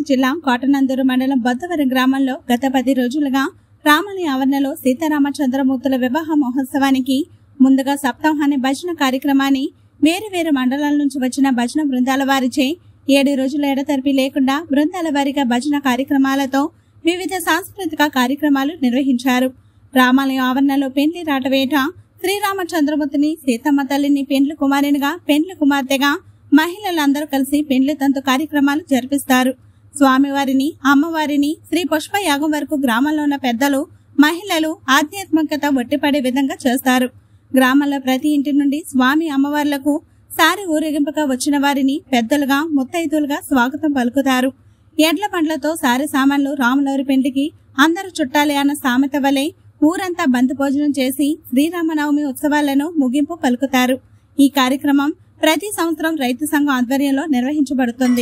జిల్లా కోటనందూరు మండలం బొద్దవరం గ్రామంలో గత పది రోజులుగా రామాలయ ఆవరణలో సీతారామచంద్రమూర్తుల వివాహ మహోత్సవానికి ముందుగా సప్తాహాన్ని భజన కార్యక్రమాన్ని వేరు వేరు మండలాల నుంచి వచ్చిన భజన బృందాల వారిచే ఏడు రోజుల ఎడతెరిపి లేకుండా బృందాల వారిగా భజన కార్యక్రమాలతో వివిధ సాంస్కృతిక కార్యక్రమాలు నిర్వహించారు రామాలయం ఆవరణలో పెండ్లి రాటవేట శ్రీరామచంద్రమూర్తిని సీతమ్మ తల్లిని పెండ్లి కుమారునిగా పెండ్లి కుమార్తెగా మహిళలందరూ కలిసి పెండ్లి తంతు కార్యక్రమాలు జరిపిస్తారు స్వామివారిని అమ్మవారిని శ్రీ పుష్ప యాగం వరకు గ్రామంలో ఉన్న పెద్దలు మహిళలు ఆధ్యాత్మికత ఒట్టిపడే విధంగా చేస్తారు గ్రామంలో ప్రతి ఇంటి నుండి స్వామి అమ్మవార్లకు సారి ఊరేగింపుగా వచ్చిన వారిని పెద్దలుగా ముత్తైదులుగా స్వాగతం పలుకుతారు ఎడ్ల పండ్లతో సారి సామాన్లు రాములవారి పెండ్లికి అందరూ చుట్టాలి అన్న సామెత వలె ఊరంతా బంతి భోజనం చేసి శ్రీరామనవమి ఉత్సవాలను ముగింపు పలుకుతారు ఈ కార్యక్రమం ప్రతి సంవత్సరం రైతు సంఘం ఆధ్వర్యంలో నిర్వహించబడుతుంది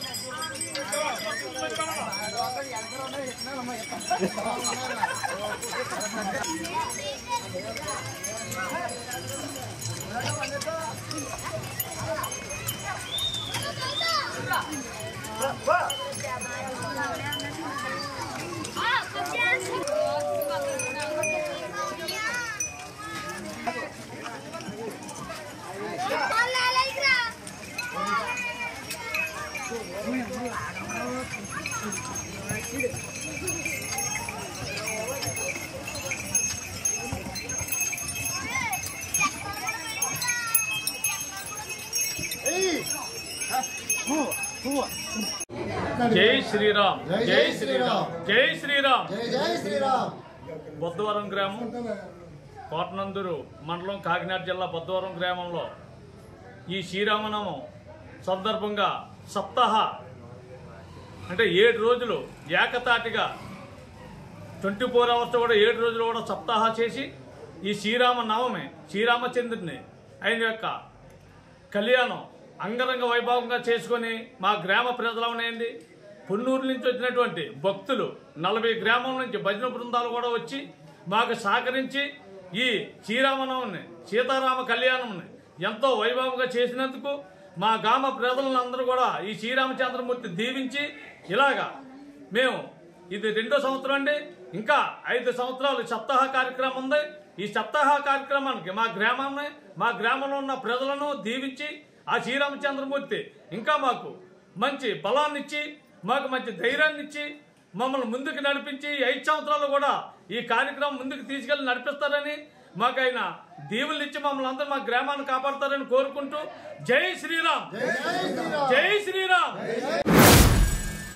జై శ్రీరామ్ జై జై శ్రీరామ్. జై శ్రీరామ్ జై జై శ్రీరామ్ బుద్ధవరం గ్రామం కోటనందూరు మండలం కాకినాడ జిల్లా బుద్ధవరం గ్రామంలో ఈ శ్రీరామనామం సందర్భంగా సప్తాహ అంటే ఏడు రోజులు ఏకతాటిగా ట్వంటీ ఫోర్ అవర్స్ కూడా ఏడు రోజులు కూడా సప్తాహ చేసి ఈ శ్రీరామ నవమి శ్రీరామచంద్రుని ఆయన యొక్క కళ్యాణం అంగరంగ వైభవంగా చేసుకొని మా గ్రామ ప్రజలనేది పొన్నూరు నుంచి వచ్చినటువంటి భక్తులు నలభై గ్రామం నుంచి భజన బృందాలు కూడా వచ్చి మాకు సహకరించి ఈ శ్రీరామనవమిని సీతారామ కళ్యాణంని ఎంతో వైభవంగా చేసినందుకు మా గ్రామ ప్రజలందరూ కూడా ఈ శ్రీరామచంద్రమూర్తి దీవించి ఇలాగా మేము ఇది రెండో సంవత్సరం అండి ఇంకా ఐదు సంవత్సరాలు సప్తాహ కార్యక్రమం ఉంది ఈ సప్తాహ కార్యక్రమానికి మా గ్రామాన్ని మా గ్రామంలో ఉన్న ప్రజలను దీవించి ఆ శ్రీరామచంద్రమూర్తి ఇంకా మాకు మంచి బలాన్ని ఇచ్చి మాకు మంచి ధైర్యాన్ని ఇచ్చి మమ్మల్ని ముందుకు నడిపించి ఈ ఐదు సంవత్సరాలు కూడా ఈ కార్యక్రమం ముందుకు తీసుకెళ్లి నడిపిస్తారని మాకు ఆయన దీవులు ఇచ్చి మమ్మల్ని అందరూ మా గ్రామాన్ని కాపాడతారని కోరుకుంటూ జై శ్రీరామ్